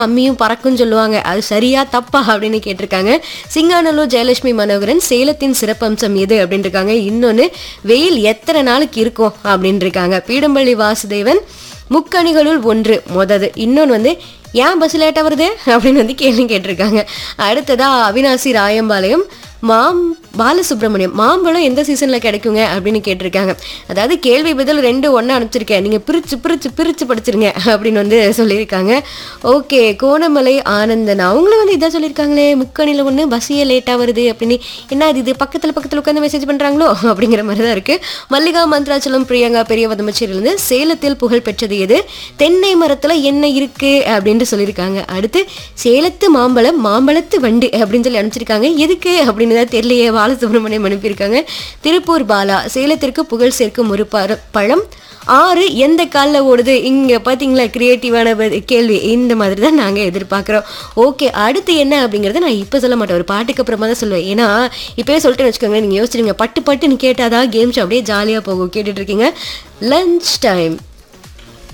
அம்மியும் பறக்கும்னு சொல்லுவாங்க அது சரியா தப்பா அப்படின்னு கேட்டிருக்காங்க சிங்கானல்லூர் ஜெயலட்சுமி மனோகரன் சேலத்தின் சிறப்பம்சம் எது அப்படின்னு இருக்காங்க இன்னொன்று வெயில் எத்தனை நாளுக்கு இருக்கும் அப்படின்னு இருக்காங்க பீடம்பள்ளி வாசுதேவன் முக்கணிகளுள் ஒன்று மொதது இன்னொன்று வந்து ஏன் பஸ் லேட்டாக வருது அப்படின்னு வந்து கேள்வி கேட்டிருக்காங்க அடுத்ததா அவினாசி ராயம்பாளையம் மாம் பாலசுப்ரமணியம் மாம்பழம் எந்த சீசனில் கிடைக்குங்க அப்படின்னு கேட்டிருக்காங்க அதாவது கேள்வி பதில் ரெண்டு ஒன்றா அனுப்பிச்சிருக்கேன் நீங்கள் பிரித்து பிரித்து பிரித்து படிச்சிருங்க அப்படின்னு வந்து சொல்லியிருக்காங்க ஓகே கோணமலை ஆனந்தன் அவங்களும் வந்து இதான் சொல்லியிருக்காங்களே முக்கணியில் ஒன்று பஸ்ஸே லேட்டாக வருது அப்படின்னு என்ன இது இது பக்கத்தில் பக்கத்தில் உட்காந்து மெசேஜ் பண்ணுறாங்களோ அப்படிங்கிற மாதிரி தான் இருக்குது மல்லிகா மந்த்ராச்சலம் பிரியங்கா பெரிய வதமச்சேரியிலேருந்து சேலத்தில் புகழ் பெற்றது எது தென்னை மரத்தில் என்ன இருக்குது அப்படின்ட்டு சொல்லியிருக்காங்க அடுத்து சேலத்து மாம்பழம் மாம்பழத்து வண்டு அப்படின்னு சொல்லி அனுப்பிச்சிருக்காங்க எதுக்கு அப்படின்னு தான் தெரியலையே பாலசுப்ரமணியம் அனுப்பியிருக்காங்க திருப்பூர் பாலா சேலத்திற்கு புகழ் சேர்க்கும் ஒரு பர பழம் ஆறு எந்த காலில் ஓடுது இங்கே பார்த்தீங்களா கிரியேட்டிவான கேள்வி இந்த மாதிரி தான் நாங்கள் எதிர்பார்க்குறோம் ஓகே அடுத்து என்ன அப்படிங்கிறத நான் இப்போ சொல்ல மாட்டேன் ஒரு பாட்டுக்கு அப்புறமா தான் சொல்லுவேன் ஏன்னா இப்போயே சொல்லிட்டேன்னு வச்சுக்கோங்க நீங்கள் யோசிச்சிருங்க பட்டு பட்டுன்னு கேட்டாதான் கேம்ஸ் அப்படியே ஜாலியாக போகும் கேட்டுட்டு இருக்கீங்க லஞ்ச் டைம்